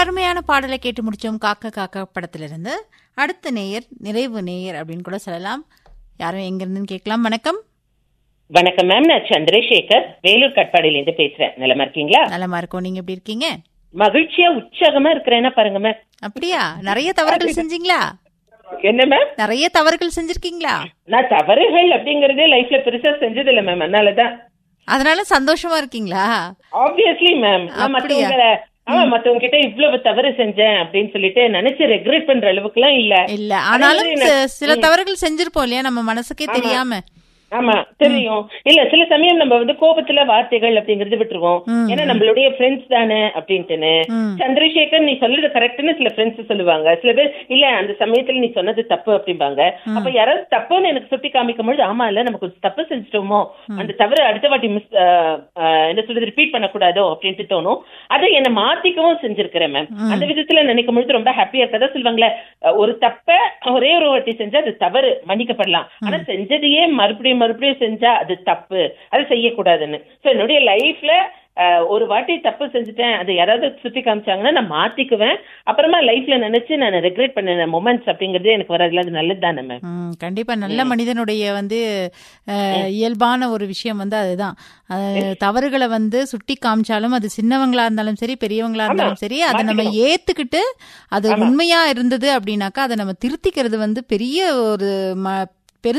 அருமையான பாடலை கேட்டு முடிச்சோம் காக்க காக்க படத்திலிருந்து அடுத்த நேயர் நிறைவு நேயர் அப்படின்னு கூட சொல்லலாம் யாரும் எங்க இருந்துன்னு கேட்கலாம் வணக்கம் வணக்கம் மேம் நான் சந்திரசேகர் வேலூர் கட்பாடியில பேசுறேன் நிலமா இருக்கீங்களா நலமா இருக்கோம் நீங்க எப்படி இருக்கீங்க மகிழ்ச்சியா உற்சாகமா இருக்கிறேன்னா பாருங்க மேம் அப்படியா நிறைய தவறுகள் செஞ்சீங்களா என்ன மேம் நிறைய தவறுகள் செஞ்சிருக்கீங்களா நான் தவறுகள் அப்படிங்கறதே லைஃப்ல பெருசா செஞ்சது இல்ல மேம் அதனாலதான் அதனால சந்தோஷமா இருக்கீங்களா ஆப்வியஸ்லி மேம் நான் அப்படியா? மத்தவங்கள ஆமா மத்தவங்க கிட்ட இவ்வளவு தவறு செஞ்சேன் அப்படின்னு சொல்லிட்டு நினைச்சு ரெக்ரெட் பண்ற அளவுக்கு எல்லாம் இல்ல இல்ல ஆனாலும் அதே மாதிரி சி- சில தவறுகள் செஞ்சிருப்போம் இல்லையா நம்ம மனசுக்கே தெரியாம ஆமா தெரியும் இல்ல சில சமயம் நம்ம வந்து கோபத்துல வார்த்தைகள் அப்படிங்கறது விட்டுருவோம் ம். ஏன்னா நம்மளுடைய ஃப்ரெண்ட்ஸ் தானே அப்படின்ட்டுன்னு ம். சந்திரசேகர் நீ சொல்றது கரெக்ட்னு சில ஃப்ரெண்ட்ஸ் சொல்லுவாங்க சில பேர் இல்ல அந்த சமயத்துல நீ சொன்னது தப்பு அப்படிம்பாங்க அப்ப யாராவது தப்புன்னு எனக்கு சுட்டி காமிக்கும் பொழுது ஆமா இல்ல நம்ம கொஞ்சம் தப்பு செஞ்சுட்டோமோ அந்த தவறு அடுத்த வாட்டி மிஸ் என்ன சொல்றது ரிப்பீட் பண்ணக்கூடாதோ அப்படின்ட்டு தோணும் அதை என்ன மாத்திக்கவும் செஞ்சிருக்கிறேன் மேம் அந்த விதத்துல நினைக்கும் பொழுது ரொம்ப ஹாப்பியா இருக்கதா சொல்லுவாங்களே அஹ், ஒரு தப்ப ஒரே ஒரு வாட்டி செஞ்சா அது தவறு மன்னிக்கப்படலாம் ஆனா செஞ்சதையே மறுபடியும் மறுபடியும் செஞ்சா அது தப்பு அது செய்யக்கூடாதுன்னு சோ என்னுடைய லைஃப்ல ஒரு வாட்டி தப்பு செஞ்சுட்டேன் அது யாராவது சுத்தி காமிச்சாங்கன்னா நான் மாத்திக்குவேன் அப்புறமா லைஃப்ல நினைச்சு நான் ரெக்ரெட் பண்ண மொமெண்ட்ஸ் அப்படிங்கறது எனக்கு வராதுல அது நல்லது தானே மேம் ம், கண்டிப்பா நல்ல மனிதனுடைய வந்து அஹ், இயல்பான ஒரு விஷயம் வந்து அதுதான் அஹ், தவறுகளை வந்து சுட்டி காமிச்சாலும் அது சின்னவங்களா இருந்தாலும் சரி பெரியவங்களா இருந்தாலும் சரி அதை நம்ம ஏத்துக்கிட்டு அது உண்மையா இருந்தது அப்படின்னாக்கா அதை நம்ம திருத்திக்கிறது வந்து பெரிய ஒரு ம-